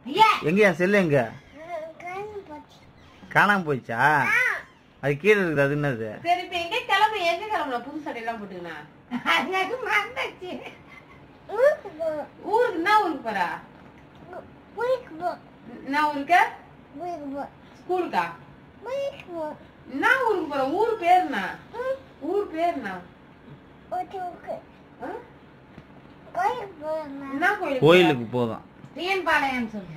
ஐயா எங்க என் செல்லு எங்க காணாம போயிடுச்சா அது கீழே இருக்குது அது என்னது சரி இப்ப எங்க கிளம்பு எங்க கிளம்பலாம் புது சட்டையெல்லாம் போட்டுக்கினா எனக்கு மறந்துச்சு ஊருக்கு என்ன ஊருக்கு போறா என்ன ஊருக்கு ஸ்கூலுக்கா என்ன ஊருக்கு போற ஊர் பேர் என்ன ஊர் பேர் என்ன ஆ? என்ன கோயில் கோயிலுக்கு போதும் டிஎன் பாளையம் சொல்லு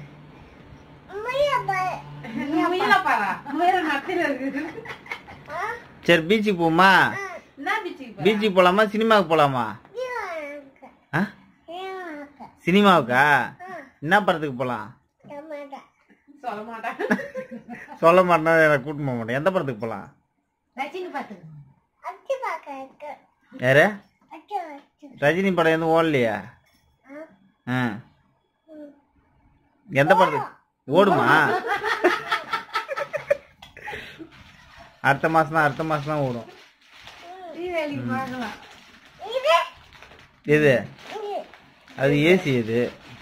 முயலப்பாரா முயல நத்தில இருக்கு சரி பீச்சுக்கு போமா என்ன பீச்சுக்கு போற? பீச்சுக்கு போலாமா சினிமாவுக்கு போலாமா ஆ? சினிமாவுக்கா என்ன படத்துக்கு போலாம் சொல்ல மாட்டேன் சொல்ல மாட்டேன்னா எனக்கு கூட்டிட்டு போக மாட்டேன் எந்த படத்துக்கு போலாம் ரஜினி பாத்துக்கு யாரு ரஜினி படம் எதுவும் ஓடலையா ஆ எந்த படத்துக்கு ஓடுமா அடுத்த மாசம் தான் அடுத்த மாசம் தான் ஓடும் வேலைக்கு பார்க்கலாம் எது அது ஏசி இது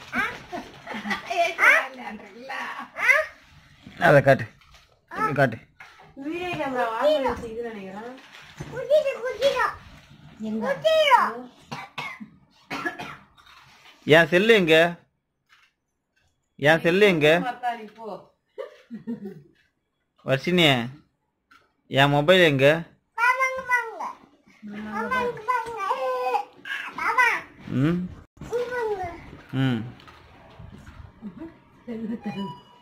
அதை காட்டு இங்க காட்டு வீடியோ கேமரா வாங்கி வச்சுக்கிது நினைக்கிறேன் என் செல்லு எங்க என் செல்லு எங்க மத்தாடி போ வர்ஷினி என் மொபைல் எங்க ம் ம்